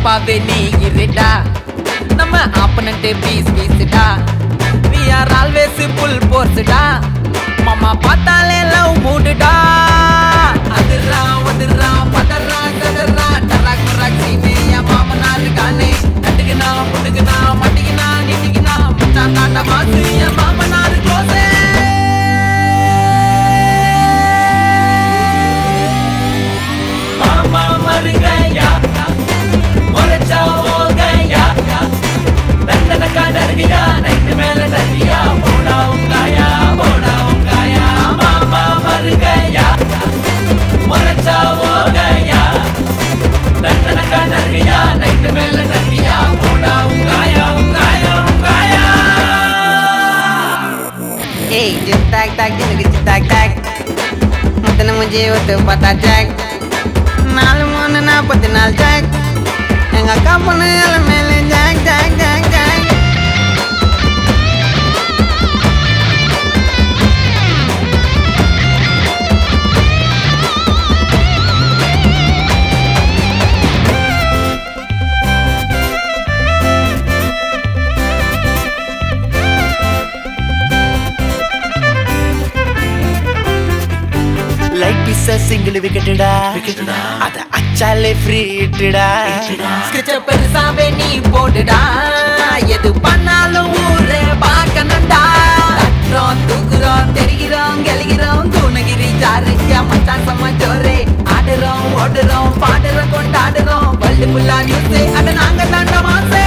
பாப்பாவே நீ இருடா நம்ம ஆப்பனண்ட் பீஸ் பீஸ்டா we are always full போர்ஸ்டா மாமா பார்த்தாலே லவ் மூடுடா அதிரா ஒதிரா பதறா கதறா டராக் மராக் சீனே என் மாமனார் இருக்கானே நட்டுக்குனா முட்டுக்குனா மட்டிக்குனா நிட்டிக்குனா மச்சான் காட்ட மாசு என் மாமனார் க்ளோஸே மாமா மருகையா முறைச்சா ஓகையா தண்டனக்கா டர்கியா நைட்டு மேல டர்கியா போடா உங்காயா போடா உங்காயா மாமா மருகையா முறைச்சா ஓகையா தண்டனக்கா டர்கியா நைட்டு மேல டர்கியா போடா உங்காயா உங்காயா உங்காயா ஏய் ஜித் டாக் டாக் ஜினுக்கு ஜித் டாக் டாக் முத்தனை முஞ்சி ஒத்து பார்த்தா ஜாக் நாலு மூணு நாற்பத்தி நாலு ஜாக் எங்க அக்கா பொண்ணு எல்லாம் மேலே ஜாக் ஜாக் ஜாக் ஜாக் லைட் பிஸ்ஸ சிங்கிள் விக்கெட்டுடா அத அச்சாலே ஃப்ரீ ஹிட்டுடா ஸ்கெட்ச பெருசாவே நீ போடுடா எது பண்ணாலும் ஊரே பார்க்கணும்டா தட்டுறோம் தூக்குறோம் தெரிகிறோம் கெளிகிறோம் தூணகிரி ஜாருக்கியா மச்சான் சமாச்சோரே ஆடுறோம் ஓடுறோம் பாடுறோம் கொண்டாடுறோம் வள்ளி புல்லா நியூஸே அட நாங்க தாண்ட மாசே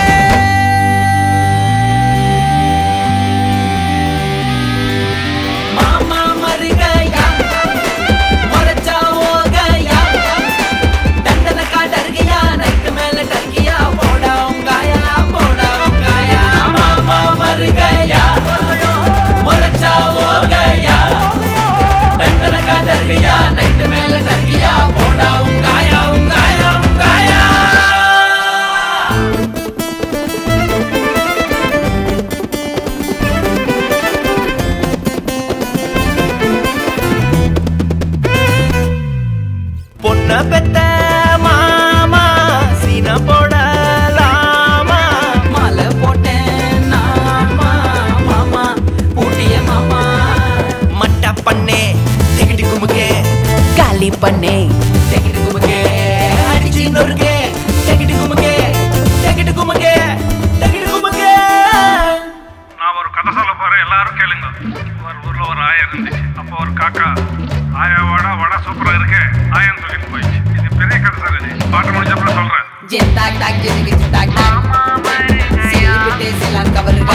மாமா மருகையா முறைச்சா ஓகையா தண்டனை காட்டருகையா நைட்டு மேல டர்கியா போடா உங்காயா போடா உங்காயா மாமா மருகையா முறைச்சா ஓகையா தண்டனை காட்டருகையா நைட்டு மேல டர்கியா போடா உங்காயா உங்காயா உங்காயா பொண்ண பெத்த மாமா சீன போடலாமா மாலை போட்டேன் நாமா மாமா பூட்டிய மாமா மட்ட பண்ணே டிகிடி குமுக்கே காலி பண்ணே டெக்கிட்டு குமுக்கே அடிச்சு நொறுக்கே டெக்கிட்டு குமுக்கே டெக்கிட்டு குமுக்கே டெக்கிட்டு குமுக்கே நான் ஒரு கதை சொல்ல போறேன் எல்லாரும் கேளுங்க ஒரு ஊர்ல ஒரு ஆயா இருந்துச்சு அப்போ ஒரு காக்கா ஆயாவோட வடை சூப்பரா இருக்கு ஆயன் சொல்லிட்டு போயிடுச்சு இது பெரிய கதை சார் இது பாட்டு முடிஞ்சப்பறம் சொல்றேன் ஜென் டாக் டாக் ஜெனுக்கு ஜின் டாக் டாக் சிலிபிட்டே சிலான் கவருக